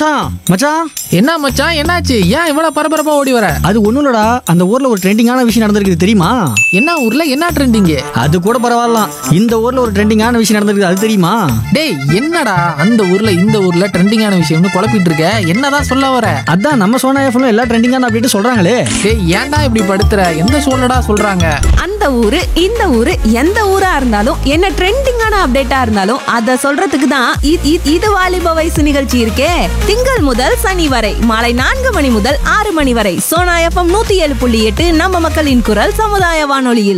மச்சான் மச்சான் என்ன மச்சான் என்னாச்சு ஏன் இவ்வளவு பரபரப்பா ஓடி வர அது ஒண்ணும் இல்லடா அந்த ஊர்ல ஒரு ட்ரெண்டிங்கான விஷயம் நடந்திருக்குது தெரியுமா என்ன ஊர்ல என்ன ட்ரெண்டிங்கு அது கூட பரவாயில்லாம் இந்த ஊர்ல ஒரு ட்ரெண்டிங்கான விஷயம் நடந்திருக்குது அது தெரியுமா டேய் என்னடா அந்த ஊர்ல இந்த ஊர்ல ட்ரெண்டிங்கான விஷயம்னு குழப்பிட்டு இருக்க என்னதான் சொல்ல வர அதான் நம்ம சோனா எஃப்ல எல்லா ட்ரெண்டிங்கான அப்படின்ட்டு சொல்றாங்களே டேய் ஏன்டா இப்படி படுத்துற எந்த சூழ்நிடா சொல்றாங்க அந்த ஊரு இந்த ஊரு எந்த ஊரா இருந்தாலும் என்ன ட்ரெண்டிங்கான அப்டேட்டா இருந்தாலும் அத சொல்றதுக்கு தான் இ- இ- இது வாலிப வயசு நிகழ்ச்சி இருக்கே திங்கள் முதல் சனி வரை மாலை நான்கு மணி முதல் ஆறு மணி வரை சோனா எஃப்எம் நூத்தி ஏழு புள்ளி எட்டு நம்ம மக்களின் குரல் சமுதாய வானொலியில்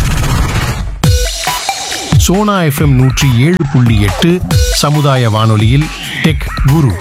சோனா எஃப்எம் நூற்றி ஏழு புள்ளி எட்டு சமுதாய வானொலியில் டெக் குரு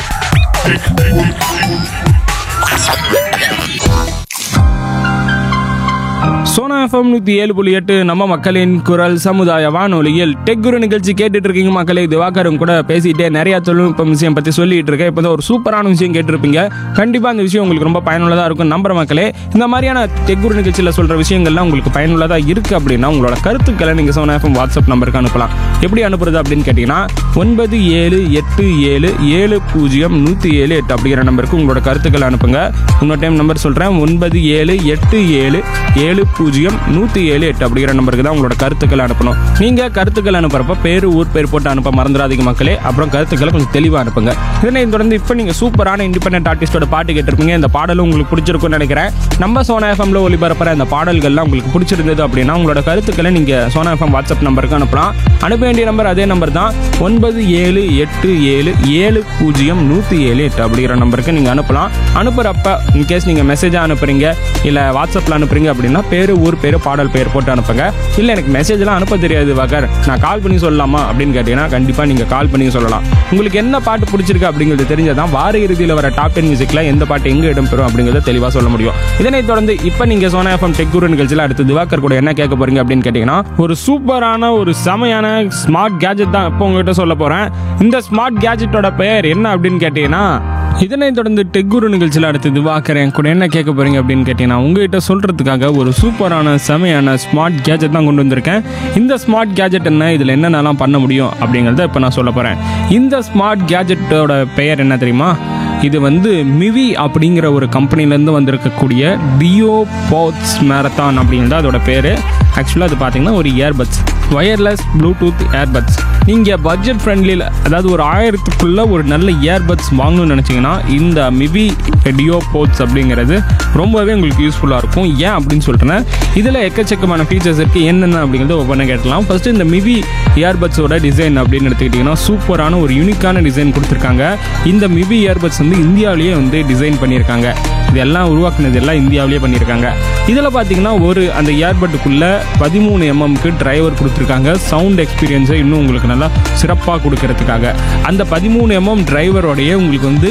சோனா எஃப்எம் நூற்றி ஏழு புள்ளி எட்டு நம்ம மக்களின் குரல் சமுதாய வானொலியில் டெக் குரு நிகழ்ச்சி கேட்டுட்டு இருக்கீங்க மக்களே திவாகரும் கூட பேசிட்டே நிறைய தொழில்நுட்பம் விஷயம் பற்றி சொல்லிட்டு இருக்கேன் இப்போ ஒரு சூப்பரான விஷயம் கேட்டிருப்பீங்க கண்டிப்பாக அந்த விஷயம் உங்களுக்கு ரொம்ப பயனுள்ளதாக இருக்கும் நம்புற மக்களே இந்த மாதிரியான டெக் குரு நிகழ்ச்சியில் சொல்கிற விஷயங்கள்லாம் உங்களுக்கு பயனுள்ளதாக இருக்குது அப்படின்னா உங்களோட கருத்துக்களை நீங்கள் சோனா எஃப்எம் வாட்ஸ்அப் நம்பருக்கு அனுப்பலாம் எப்படி அனுப்புறது அப்படின்னு கேட்டிங்கன்னா ஒன்பது ஏழு எட்டு ஏழு ஏழு பூஜ்ஜியம் நூற்றி ஏழு எட்டு அப்படிங்கிற நம்பருக்கு உங்களோட கருத்துக்களை அனுப்புங்க இன்னொரு டைம் நம்பர் சொல்கிறேன் ஒன்பது ஏழு எட்டு ஏழு ஏழு பூஜ்ஜியம் நூற்றி ஏழு எட்டு அப்படிங்கிற நம்பருக்கு தான் உங்களோட கருத்துக்களை அனுப்பணும் நீங்கள் கருத்துக்கள் அனுப்புறப்ப பேர் ஊர் பேர் போட்டு அனுப்ப மறந்துடாதீங்க மக்களே அப்புறம் கருத்துக்களை கொஞ்சம் தெளிவாக அனுப்புங்க இதனை தொடர்ந்து இப்போ நீங்கள் சூப்பரான இண்டிபெண்டன்ட் ஆர்டிஸ்டோட பாட்டு கேட்டிருப்பீங்க இந்த பாடலும் உங்களுக்கு பிடிச்சிருக்கும்னு நினைக்கிறேன் நம்ம சோனா எஃப்எம்ல ஒளிபரப்புற இந்த பாடல்கள்லாம் உங்களுக்கு பிடிச்சிருந்தது அப்படின்னா உங்களோட கருத்துக்களை நீங்கள் சோனா எஃப்எம் வாட்ஸ்அப் நம்பருக்கு அனுப்பலாம் அனுப்ப வேண்டிய நம்பர் அதே நம்பர் தான் ஒன்பது ஏழு எட்டு ஏழு ஏழு பூஜ்ஜியம் நூற்றி ஏழு எட்டு அப்படிங்கிற நம்பருக்கு நீங்கள் அனுப்பலாம் அனுப்புகிறப்ப இன்கேஸ் நீங்கள் மெசேஜாக அனுப்புறீங்க இல்லை வாட்ஸ்அப்பில் அனுப்புறீங்க அப்படின்னா பேர் ஊர் பேர் பாடல் பேர் போட்டு அனுப்புங்க இல்லை எனக்கு மெசேஜ்லாம் அனுப்ப தெரியாது வகர் நான் கால் பண்ணி சொல்லலாமா அப்படின்னு கேட்டிங்கன்னா கண்டிப்பாக நீங்கள் கால் பண்ணி சொல்லலாம் உங்களுக்கு என்ன பாட்டு பிடிச்சிருக்கு அப்படிங்கிறது தெரிஞ்சதான் வார இறுதியில் வர டாப் டென் மியூசிக்கில் எந்த பாட்டு எங்கே இடம்பெறும் அப்படிங்கிறத தெளிவாக சொல்ல முடியும் இதனைத் தொடர்ந்து இப்போ நீங்கள் சோனா எஃப்எம் டெக் குரு நிகழ்ச்சியில் அடுத்து திவாகர் கூட என்ன கேட்க போறீங்க அப்படின்னு கேட்டிங்கன்னா ஒரு சூப்பரான ஒரு செமையான ஸ்மார்ட் கேஜெட் தான் இப்போ உங்ககிட்ட சொல்ல போகிறேன் இந்த ஸ்மார்ட் கேஜெட்டோட பெயர் என்ன அப்படின்னு கேட்டிங்கன்னா இதனைத் தொடர்ந்து டெக்குரு நிகழ்ச்சியில் அடுத்து திவாகரன் கூட என்ன கேட்க போறீங்க அப்படின்னு கேட்டீங்கன்னா உங்ககிட்ட சொல்றதுக்காக ஒரு சூப்பரான செமையான ஸ்மார்ட் கேஜெட் தான் கொண்டு வந்திருக்கேன் இந்த ஸ்மார்ட் கேஜெட் என்ன இதில் என்னென்னலாம் பண்ண முடியும் அப்படிங்கிறத இப்போ நான் சொல்ல போகிறேன் இந்த ஸ்மார்ட் கேஜெட்டோட பெயர் என்ன தெரியுமா இது வந்து மிவி அப்படிங்கிற ஒரு கம்பெனிலேருந்து வந்திருக்கக்கூடிய டியோ பாட்ஸ் மேரத்தான் அப்படிங்கிறது அதோட பேர் ஆக்சுவலாக அது பார்த்தீங்கன்னா ஒரு இயர்பட்ஸ் ஒயர்லெஸ் ப்ளூடூத் ஏர்பட்ஸ் நீங்கள் பட்ஜெட் ஃப்ரெண்ட்லியில் அதாவது ஒரு ஆயிரத்துக்குள்ளே ஒரு நல்ல இயர்பட்ஸ் வாங்கணும்னு நினச்சிங்கன்னா இந்த மிவி டியோ போட்ஸ் அப்படிங்கிறது ரொம்பவே உங்களுக்கு யூஸ்ஃபுல்லாக இருக்கும் ஏன் அப்படின்னு சொல்லிட்டேன்னா இதில் எக்கச்சக்கமான ஃபீச்சர்ஸ் இருக்குது என்னென்ன அப்படிங்கிறத ஒவ்வொன்றா கேட்டலாம் ஃபஸ்ட்டு இந்த மிவி இயர்பட்ஸோட டிசைன் அப்படின்னு எடுத்துக்கிட்டிங்கன்னா சூப்பரான ஒரு யூனிக்கான டிசைன் கொடுத்துருக்காங்க இந்த மிவி இயர்பட்ஸ் வந்து இந்தியாவிலேயே வந்து டிசைன் பண்ணியிருக்காங்க இதெல்லாம் உருவாக்குனது எல்லாம் இந்தியாவிலேயே பண்ணியிருக்காங்க இதில் பார்த்தீங்கன்னா ஒரு அந்த இயர்பட்டுக்குள்ளே பதிமூணு எம்எம்க்கு டிரைவர் கொடுத்துருக்காங்க சவுண்ட் எக்ஸ்பீரியன்ஸை இன்னும் உங்களுக்கு நல்லா சிறப்பாக கொடுக்கறதுக்காக அந்த பதிமூணு எம்எம் டிரைவரோடைய உங்களுக்கு வந்து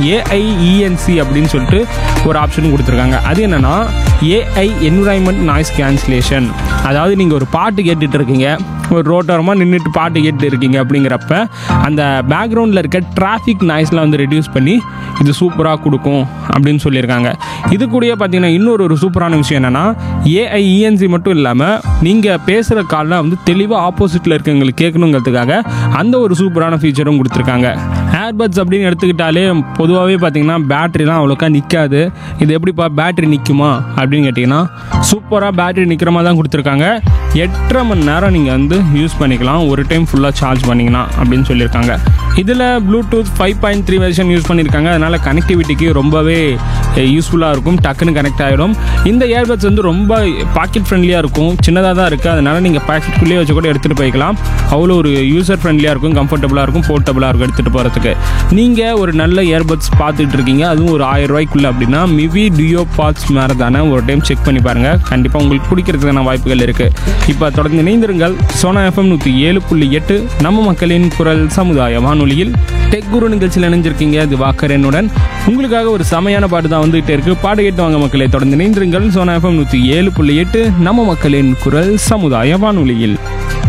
ஏஐஇஎன்சி அப்படின்னு சொல்லிட்டு ஒரு ஆப்ஷன் கொடுத்துருக்காங்க அது என்னன்னா ஏஐ என்விரான்மெண்ட் நாய்ஸ் கேன்சலேஷன் அதாவது நீங்கள் ஒரு பாட்டு கேட்டுட்டு இருக்கீங்க ஒரு ரோட்டோரமாக நின்றுட்டு பாட்டு கேட்டு இருக்கீங்க அப்படிங்கிறப்ப அந்த பேக்ரவுண்டில் இருக்க டிராஃபிக் நாய்ஸ்லாம் வந்து ரெடியூஸ் பண்ணி இது சூப்பராக கொடுக்கும் அப்படின்னு சொல்லியிருக்காங்க இது கூடயே பார்த்தீங்கன்னா இன்னொரு ஒரு சூப்பரான விஷயம் என்னென்னா ஏஐஇஎன்சி மட்டும் இல்லாமல் நீங்கள் பேசுகிற காலில் வந்து தெளிவாக ஆப்போசிட்டில் இருக்கவங்களுக்கு கேட்கணுங்கிறதுக்காக அந்த ஒரு சூப்பரான ஃபீச்சரும் கொடுத்துருக்காங்க ஏர்பட்ஸ் அப்படின்னு எடுத்துக்கிட்டாலே பொதுவாகவே பார்த்தீங்கன்னா பேட்டரிலாம் அவ்வளோக்கா நிற்காது இது எப்படிப்பா பேட்டரி நிற்குமா அப்படின்னு கேட்டிங்கன்னா சூப்பராக பேட்டரி நிற்கிற மாதிரி தான் கொடுத்துருக்காங்க எட்டரை மணி நேரம் நீங்கள் வந்து யூஸ் பண்ணிக்கலாம் ஒரு டைம் ஃபுல்லாக சார்ஜ் பண்ணிங்கன்னா அப்படின்னு சொல்லியிருக்காங்க இதில் Bluetooth five point three version use பண்ணியிருக்காங்க அதனால் கனெக்டிவிட்டிக்கு ரொம்பவே யூஸ்ஃபுல்லாக இருக்கும் டக்குன்னு கனெக்ட் ஆகிடும் இந்த இயர்பட்ஸ் வந்து ரொம்ப பாக்கெட் ஃப்ரெண்ட்லியாக இருக்கும் சின்னதாக தான் இருக்குது அதனால் நீங்கள் பாக்கெட்டுக்குள்ளேயே வச்சு கூட எடுத்துகிட்டு போய்க்கலாம் அவ்வளோ ஒரு யூசர் ஃப்ரெண்ட்லியாக இருக்கும் கம்ஃபர்டபுளாக இருக்கும் போர்ட்டபுளாக இருக்கும் எடுத்துகிட்டு போகிறதுக்கு நீங்கள் ஒரு நல்ல இயர்பட்ஸ் பார்த்துட்டு இருக்கீங்க அதுவும் ஒரு ஆயிரம் ரூபாய்க்குள்ள அப்படின்னா மிவி டியோ பாட்ஸ் மேலே தானே ஒரு டைம் செக் பண்ணி பாருங்கள் கண்டிப்பாக உங்களுக்கு பிடிக்கிறதுக்கான வாய்ப்புகள் இருக்குது இப்போ தொடர்ந்து இணைந்திருங்கள் சோனா எஃப்எம் நூற்றி ஏழு புள்ளி எட்டு நம்ம மக்களின் குரல் சமுதாய வானொலியில் டெக் குரு நிகழ்ச்சியில் இணைஞ்சிருக்கீங்க இது வாக்கரனுடன் உங்களுக்காக ஒரு செமையான பாட்டு தான் வந்துகிட்டே இருக்கு பாட்டு கேட்டு வாங்க மக்களை தொடர்ந்து இணைந்திருங்கள் சோனா எஃப்எம் நூற்றி ஏழு புள்ளி எட்டு நம்ம மக்களின் குரல் சமுதாய வானொலியில்